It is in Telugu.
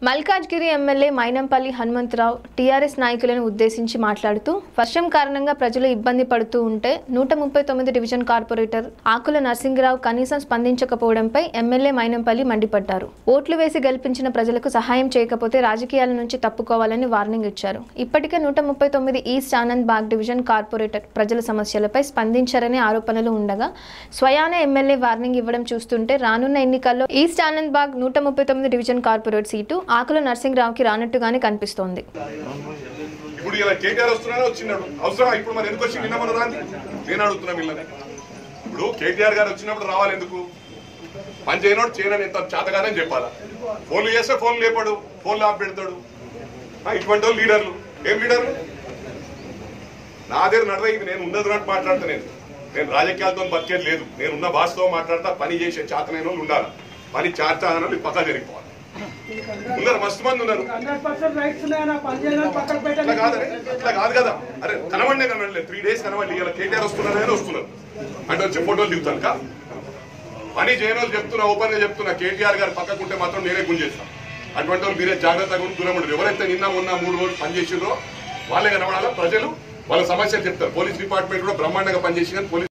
మల్కాజ్గిరి ఎమ్మెల్యే మైనంపల్లి హనుమంతరావు టీఆర్ఎస్ నాయకులను ఉద్దేశించి మాట్లాడుతూ వర్షం కారణంగా ప్రజలు ఇబ్బంది పడుతూ ఉంటే నూట ముప్పై తొమ్మిది డివిజన్ కార్పొరేటర్ ఆకుల నరసింగరావు కనీసం స్పందించకపోవడంపై ఎమ్మెల్యే మైనంపల్లి మండిపడ్డారు ఓట్లు వేసి గెలిపించిన ప్రజలకు సహాయం చేయకపోతే రాజకీయాల నుంచి తప్పుకోవాలని వార్నింగ్ ఇచ్చారు ఇప్పటికే నూట ముప్పై తొమ్మిది east Anand Bagh division corporator ప్రజల సమస్యలపై స్పందించారనే ఆరోపణలు ఉండగా స్వయాన ఎమ్మెల్యే వార్నింగ్ ఇవ్వడం చూస్తుంటే రానున్న ఎన్నికల్లో ఈస్ట్ ఆనంద్ బాగ్ నూట ముప్పై తొమ్మిది డివిజన్ కార్పొరేట్ సీటు ఆకుల నరసింహరావుకి రానట్టుగానే కనిపిస్తోంది ఇప్పుడు ఇలా కేటీఆర్ వస్తున్నానే వచ్చినాడు అవసరం ఇప్పుడు మరి ఎందుకు వచ్చి నిన్న మన రాంది నేను అడుగుతున్నా వీళ్ళని ఇప్పుడు కేటీఆర్ గారు వచ్చినప్పుడు రావాలి ఎందుకు పని చేయనోడు చేయనని ఎంత చేత కాదని చెప్పాలా ఫోన్లు చేస్తే ఫోన్లు లేపాడు ఫోన్లు ఆఫ్ పెడతాడు ఆ, ఇటువంటి వాళ్ళు లీడర్లు ఏం లీడర్లు నా దగ్గర నడవ ఇది నేను ఉన్నది ఉన్నట్టు మాట్లాడతా నేను నేను రాజకీయాలతో బతికేది లేదు నేను ఉన్న భాషతో మాట్లాడతా పని చేసే చేతనైన వాళ్ళు ఉండాలి పని చేత పక్కా జరిగిపోవాలి ఉన్నారు మస్తు మంది ఉన్నారు హండ్రెడ్ పర్సెంట్ రైట్స్ ఉన్నాయన్న పని చేయడానికి పక్కకు అట్లా పెట్టాలి కాదు అరే, అట్లా కాదు కదా అరే కనవండి కనవండి త్రీ డేస్ కనవండి ఇలా కేటీఆర్ వస్తున్నారని వస్తున్నారు అంటే వచ్చి ఫోటోలు దిగుతాను కా పని చేయని వాళ్ళు చెప్తున్నా ఓపెన్ గా చెప్తున్నా కేటీఆర్ గారు పక్కకుంటే మాత్రం నేనే గుంజేస్తాను అటువంటి వాళ్ళు మీరే జాగ్రత్తగా ఉండి దూరం ఉండరు ఎవరైతే నిన్న మొన్న మూడు రోజులు పనిచేసిండ్రో వాళ్ళే కనబడాలా ప్రజలు వాళ్ళ సమస్యలు చెప్తారు పోలీస్ డిపార్ట్మెంట్ కూడా బ్రహ్మాండంగా పనిచేసి కానీ పోలీస్